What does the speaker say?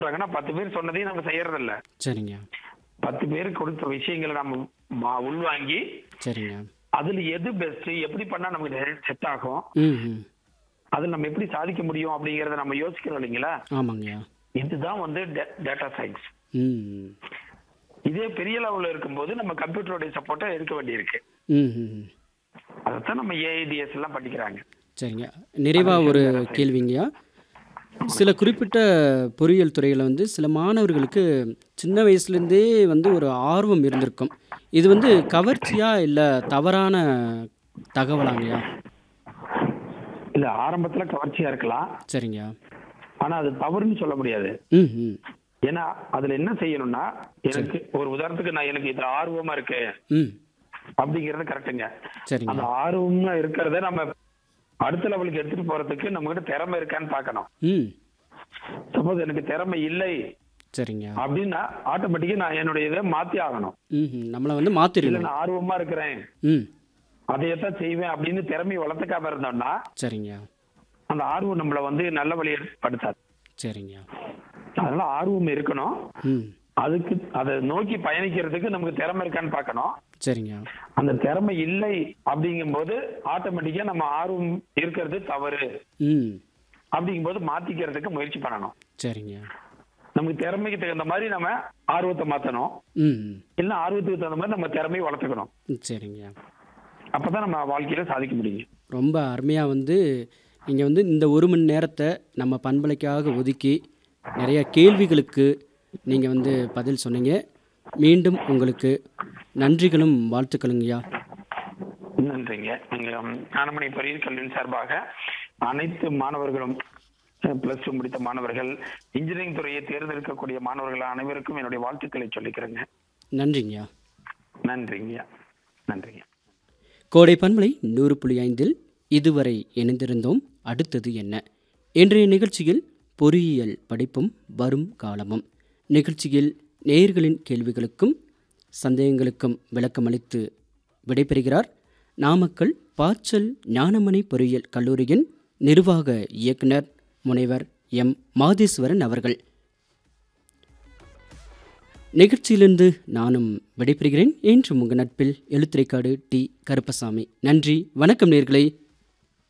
சொல்றாங்கன்னா பத்து பேர் சொன்னதையும் நம்ம செய்யறது இல்ல சரிங்க பத்து பேர் கொடுத்த விஷயங்களை நம்ம மா- உள்வாங்கி சரிங்க அதுல எது பெஸ்ட் எப்படி பண்ணா நமக்கு செட் ஆகும் ம் ம் அதுல நம்ம எப்படி சாதிக்க முடியும் அப்படிங்கறத நம்ம யோசிக்கிறோம் இல்லைங்களா ஆமாங்கய்யா இதுதான் வந்து டேட்டா சயின்ஸ் ம் ம் இதே பெரிய லெவல்ல இருக்கும்போது நம்ம கம்ப்யூட்டருடைய சப்போர்ட்டை எடுக்க வேண்டியிருக்கு ம் ம் அதைத்தான் நம்ம ஏஐடிஎஸ் எல்லாம் படிக்கிறாங்க சரிங்க நிறைவாக ஒரு கேள்விங்கய்யா சில குறிப்பிட்ட பொறியியல் துறையில் வந்து சில மாணவர்களுக்கு சின்ன வயசுலேருந்தே வந்து ஒரு ஆர்வம் இருந்திருக்கும் இது வந்து கவர்ச்சியா இல்லை தவறான தகவலாங்கய்யா இல்ல ஆரம்பத்துல கவர்ச்சியா இருக்கலாம் சரிங்கய்யா ஆனா அது தவறுன்னு சொல்ல முடியாது ம் ம் ஏன்னா அதுல என்ன செய்யணும்னா எனக்கு ஒரு உதாரணத்துக்கு நான் எனக்கு இதுல ஆர்வமா இருக்கு ம் அப்படிங்கறது கரெக்டுங்க சரிங்க அந்த ஆர்வமா இருக்கிறத நம்ம அடுத்த லெவலுக்கு எடுத்துட்டு போறதுக்கு நம்ம கிட்ட திறமை இருக்கான்னு பார்க்கணும் ம் சப்போஸ் எனக்கு திறமை இல்லை சரிங்க அப்படின்னா ஆட்டோமேட்டிக்கா நான் என்னுடைய இதை மாத்தி ஆகணும் ம் ம் நம்மளை வந்து இல்ல மாற்றிடணும் நான் ஆர்வமா இருக்கிறேன் ம் அதையத்தான் செய்வேன் அப்படின்னு திறமையை வளர்த்துக்காம இருந்தோம்னா சரிங்க அந்த ஆர்வம் நம்மள வந்து நல்ல வழியை படுத்தாது சரிங்க அதனால ஆர்வம் இருக்கணும் ம் அதுக்கு அதை நோக்கி பயணிக்கிறதுக்கு நமக்கு திறமை இருக்கான்னு பார்க்கணும் சரிங்க அந்த திறமை இல்லை அப்படிங்கும்போது ஆட்டோமேட்டிக்கா நம்ம ஆர்வம் இருக்கிறது தவறு ம் அப்படிங்கும்போது மாத்திக்கிறதுக்கு முயற்சி பண்ணணும் சரிங்க நமக்கு திறமைக்கு தகுந்த மாதிரி நம்ம ஆர்வத்தை மாத்தணும் ம் ம். இல்ல ஆர்வத்துக்கு தகுந்த மாதிரி நம்ம திறமையை வளர்த்துக்கணும் ம் சரிங்க அப்பதான் நம்ம வாழ்க்கையில சாதிக்க முடியும் ரொம்ப அருமையாக வந்து நீங்கள் வந்து இந்த ஒரு மணி நேரத்தை நம்ம பண்பலைக்காக ஒதுக்கி நிறைய கேள்விகளுக்கு நீங்கள் வந்து பதில் சொன்னீங்க மீண்டும் உங்களுக்கு நன்றிகளும் வாழ்த்துக்களுங்கய்யா நன்றிங்க நீங்க ஞானமணி பொறியியல் கல்வியின் சார்பாக அனைத்து மாணவர்களும் பிளஸ் டூ முடித்த மாணவர்கள் இன்ஜினியரிங் துறையை தேர்ந்தெடுக்கக்கூடிய மாணவர்கள் அனைவருக்கும் என்னுடைய வாழ்த்துக்களை சொல்லிக்கிறேங்க நன்றிங்கய்யா நன்றிங்க நன்றிங்க கோடை பண்பலை நூறு புள்ளி ஐந்தில் இதுவரை இணைந்திருந்தோம் அடுத்தது என்ன இன்றைய நிகழ்ச்சியில் பொறியியல் படிப்பும் வரும் காலமும் நிகழ்ச்சியில் நேயர்களின் கேள்விகளுக்கும் சந்தேகங்களுக்கும் விளக்கமளித்து விடைபெறுகிறார் நாமக்கல் பாச்சல் ஞானமணி பொறியியல் கல்லூரியின் நிர்வாக இயக்குனர் முனைவர் எம் மாதேஸ்வரன் அவர்கள் நிகழ்ச்சியிலிருந்து நானும் விடைபெறுகிறேன் என்று உங்கள் நட்பில் எழுத்துரைக்காடு டி கருப்பசாமி நன்றி வணக்கம் நேர்களே